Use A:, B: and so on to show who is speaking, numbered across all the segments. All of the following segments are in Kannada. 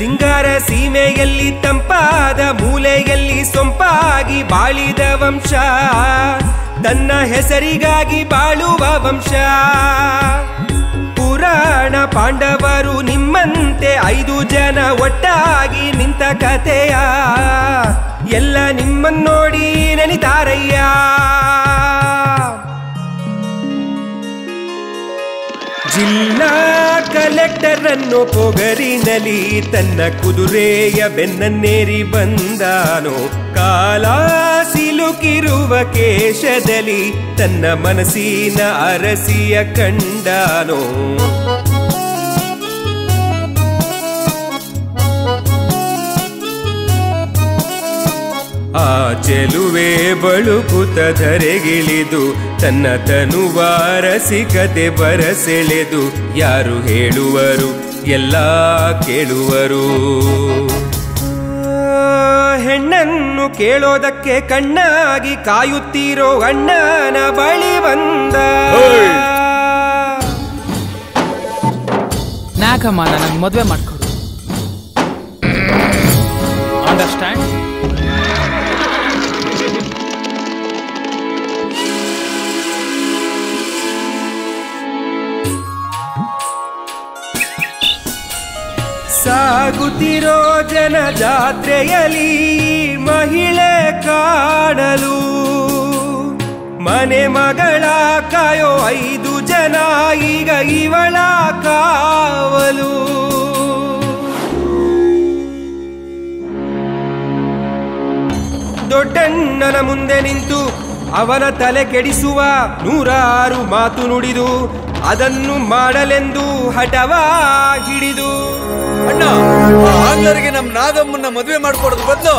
A: ಸಿಂಗಾರ ಸೀಮೆಯಲ್ಲಿ ತಂಪಾದ ಮೂಲೆಯಲ್ಲಿ ಸೊಂಪಾಗಿ ಬಾಳಿದ ವಂಶ ತನ್ನ ಹೆಸರಿಗಾಗಿ ಬಾಳುವ ವಂಶ ಪುರಾಣ ಪಾಂಡವರು ನಿಮ್ಮಂತೆ ಐದು ಜನ ಒಟ್ಟಾಗಿ ನಿಂತ ಕಥೆಯ ಎಲ್ಲ ನಿಮ್ಮನ್ನೋಡಿ ನೆನಿತಾರಯ್ಯ ಜಿಲ್ಲಾ ಕಲೆಕ್ಟರ್ ಅನ್ನು ಪೊಗರಿನಲಿ ತನ್ನ ಕುದುರೆಯ ಬೆನ್ನನ್ನೇರಿ ಬಂದಾನೋ ಕಾಲ ಸಿಲುಕಿರುವ ಕೇಶದಲ್ಲಿ ತನ್ನ ಮನಸ್ಸಿನ ಅರಸಿಯ ಕಂಡಾನೋ ಆ ಚೆಲುವೆ ಬಳುಕುತ ಧರೆಗಿಳಿದು ತನ್ನ ತನುವಾರಸಿಕತೆ ಬರಸೆಳೆದು ಯಾರು ಹೇಳುವರು ಎಲ್ಲ ಕೇಳುವರು ಆ, ಹೆಣ್ಣನ್ನು ಕೇಳೋದಕ್ಕೆ ಕಣ್ಣಾಗಿ ಕಾಯುತ್ತೀರೋ ಅಣ್ಣನ ಬಳಿ ಬಂದ
B: ಓಯ್!
C: ನಾಕಮ್ಮ ನನಗೆ ಮದುವೆ ಮಾಡ್ಕೊಡು ಅಂಡರ್ಸ್ಟ್ಯಾಂಡ್
A: ಸಾಗುತ್ತಿರೋ ಜನ ಜಾತ್ರೆಯಲ್ಲಿ ಮಹಿಳೆ ಕಾಣಲು ಮನೆ ಮಗಳ ಕಾಯೋ ಐದು ಜನ ಈಗ ಇವಳ ಕಾವಲು ದೊಡ್ಡಣ್ಣನ ಮುಂದೆ ನಿಂತು ಅವನ ತಲೆ ಕೆಡಿಸುವ ನೂರಾರು ಮಾತು ನುಡಿದು ಅದನ್ನು ಮಾಡಲೆಂದು ಹಠವ ಹಿಡಿದು
B: ಅಣ್ಣ ಆ ಆಂಗ್ಲರಿಗೆ ನಮ್ ನಾಗಮ್ಮನ್ನ ಮದುವೆ ಮಾಡ್ಕೊಡೋದು ಬದಲು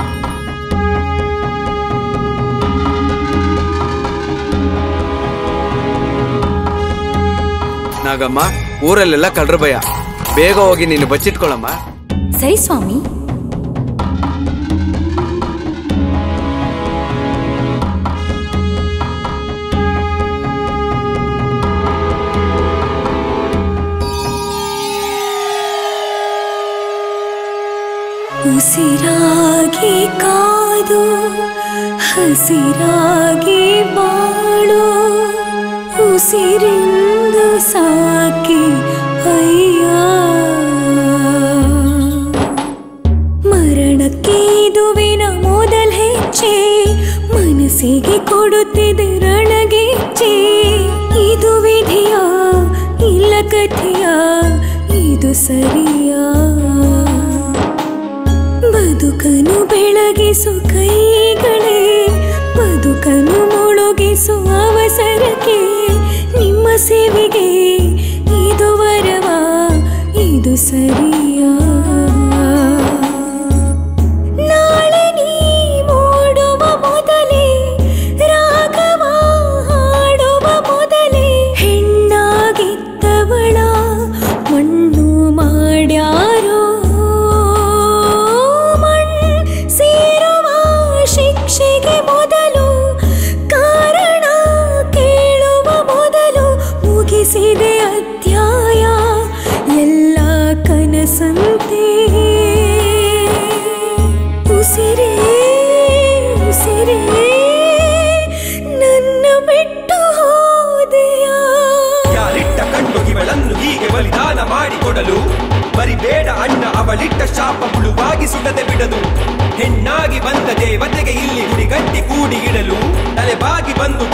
B: ನಾಗಮ್ಮ ಊರಲ್ಲೆಲ್ಲ ಕಳ್ರ ಭಯ ಬೇಗ ಹೋಗಿ ನೀನು ಬಚ್ಚಿಟ್ಕೊಳಮ್ಮ
D: ಸರಿ ಸ್ವಾಮಿ ಉಸಿರಾಗಿ ಕಾದು ಹಸಿರಾಗಿ ಬಾಳು ಉಸಿರಿಂದು ಸಾಕಿ ಅಯ್ಯ ಮರಣಕ್ಕೆ ಇದುವಿನ ಮೊದಲ ಹೆಜ್ಜೆ ಮನಸ್ಸಿಗೆ ಕೊಡುತ್ತಿದೆ ರಣಗೆಜ್ಜೆ ಇದು ವಿಧಿಯ ಇಲ್ಲ ಕಥೆಯ ಇದು ಸರಿಯಾ ಬದುಕನು ಬೆಳಗಿಸು ಕೈಗಳೇ ಬದುಕನು ಮುಳುಗಿಸು ಅವಸರಕ್ಕೆ ನಿಮ್ಮ ಸೇವೆಗೆ ಇದು ವರವಾ ಇದು ಸರಿಯಾ ನಾಳೆ ನೀ ಮೂಡುವ ಮೊದಲೇ ರಾಗವ ಹಾಡುವ ಮೊದಲೇ ಹೆಣ್ಣಾಗಿದ್ದವಳ ಮಣ್ಣು ಮಾಡ್ಯಾರೋ ಮಣ್ ಸೇರುವ ಶಿಕ್ಷೆಗೆ ಮೊದಲು ಕಾರಣ ಕೇಳುವ ಮೊದಲು ಮುಗಿಸಿದೆ ಅಧ್ಯಾಯ ಎಲ್ಲ ಕನಸಂತೆ ಉಸಿರೇ ಉಸಿರೇ ನನ್ನ ಬಿಟ್ಟು ಹೋದೆಯಾ
A: ಯಾರಿಟ್ಟ ಕಣ್ಣು ಇವಳನ್ನು ಹೀಗೆ ಬಲಿದಾನ ಮಾಡಿಕೊಡಲು ಬರಿಬೇಡ ಅಣ್ಣ ಅವಳಿಟ್ಟ ಶಾಪ ಮುಳುವಾಗಿ ಸುಡದೆ ಬಿಡದು ಹೆಣ್ಣಾಗಿ ಬಂದ ದೇವತೆಗೆ ಇಲ್ಲಿ ಗುಡಿಗಟ್ಟಿ ಕೂಡಿ ಇಡಲು ತಲೆಬಾಗಿ ಬಂದು